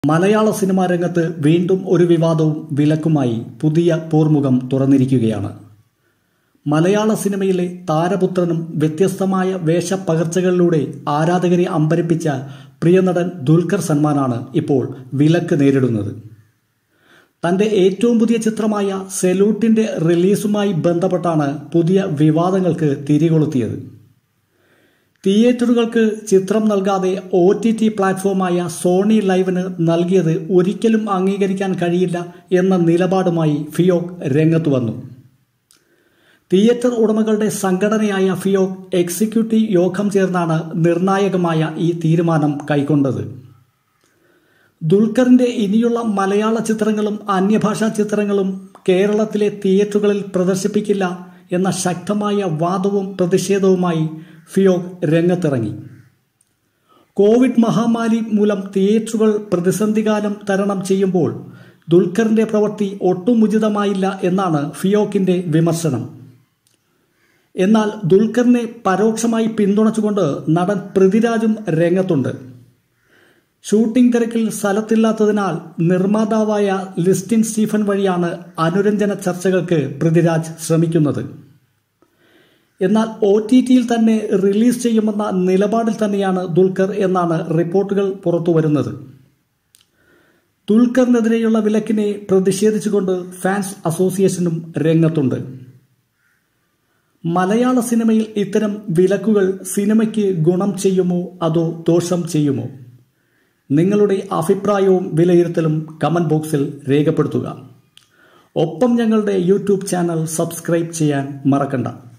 മലയാള സിനിമാ രംഗത്ത് വീണ്ടും ഒരു വിവാദവും വിലക്കുമായി പുതിയ പോർമുഖം തുറന്നിരിക്കുകയാണ് മലയാള സിനിമയിലെ താരപുത്രനും വ്യത്യസ്തമായ വേഷപ്പകർച്ചകളിലൂടെ ആരാധകരെ അമ്പരിപ്പിച്ച പ്രിയനടൻ ദുൽഖർ സൽമാനാണ് ഇപ്പോൾ വിലക്ക് നേരിടുന്നത് തന്റെ ഏറ്റവും പുതിയ ചിത്രമായ സെലൂട്ടിന്റെ റിലീസുമായി ബന്ധപ്പെട്ടാണ് പുതിയ വിവാദങ്ങൾക്ക് തിരികൊളുത്തിയത് തിയേറ്ററുകൾക്ക് ചിത്രം നൽകാതെ ഒ ടി ടി പ്ലാറ്റ്ഫോമായ സോണി ലൈവിന് നൽകിയത് ഒരിക്കലും അംഗീകരിക്കാൻ കഴിയില്ല എന്ന നിലപാടുമായി ഫിയോക് രംഗത്ത് വന്നു തിയേറ്റർ ഉടമകളുടെ സംഘടനയായ ഫിയോക് എക്സിക്യൂട്ടീവ് യോഗം ചേർന്നാണ് നിർണായകമായ ഈ തീരുമാനം കൈക്കൊണ്ടത് ദുൽഖറിന്റെ ഇനിയുള്ള മലയാള ചിത്രങ്ങളും അന്യഭാഷാ ചിത്രങ്ങളും കേരളത്തിലെ തിയേറ്ററുകളിൽ പ്രദർശിപ്പിക്കില്ല എന്ന ശക്തമായ വാദവും പ്രതിഷേധവുമായി ഫിയോക് രംഗത്തിറങ്ങി കോവിഡ് മഹാമാരി മൂലം തിയേറ്ററുകൾ പ്രതിസന്ധികാലം തരണം ചെയ്യുമ്പോൾ ദുൽഖറിന്റെ പ്രവൃത്തി ഒട്ടും ഉചിതമായില്ല എന്നാണ് ഫിയോക്കിന്റെ വിമർശനം എന്നാൽ ദുൽഖറിനെ പരോക്ഷമായി പിന്തുണച്ചുകൊണ്ട് നടൻ പൃഥ്വിരാജും രംഗത്തുണ്ട് ഷൂട്ടിംഗ് തിരക്കിൽ സ്ഥലത്തില്ലാത്തതിനാൽ നിർമ്മാതാവായ ലിസ്റ്റിൻ സ്റ്റീഫൻ വഴിയാണ് അനുരഞ്ജന ചർച്ചകൾക്ക് പൃഥ്വിരാജ് ശ്രമിക്കുന്നത് എന്നാൽ ഒ ടി ടിയിൽ തന്നെ റിലീസ് ചെയ്യുമെന്ന നിലപാടിൽ തന്നെയാണ് ദുൽഖർ എന്നാണ് റിപ്പോർട്ടുകൾ പുറത്തുവരുന്നത് ദുൽഖറിനെതിരെയുള്ള വിലക്കിനെ പ്രതിഷേധിച്ചുകൊണ്ട് ഫാൻസ് അസോസിയേഷനും രംഗത്തുണ്ട് മലയാള സിനിമയിൽ ഇത്തരം വിലക്കുകൾ സിനിമയ്ക്ക് ഗുണം ചെയ്യുമോ അതോ ദോഷം ചെയ്യുമോ നിങ്ങളുടെ അഭിപ്രായവും വിലയിരുത്തലും കമന്റ് ബോക്സിൽ രേഖപ്പെടുത്തുക ഒപ്പം ഞങ്ങളുടെ യൂട്യൂബ് ചാനൽ സബ്സ്ക്രൈബ് ചെയ്യാൻ മറക്കണ്ട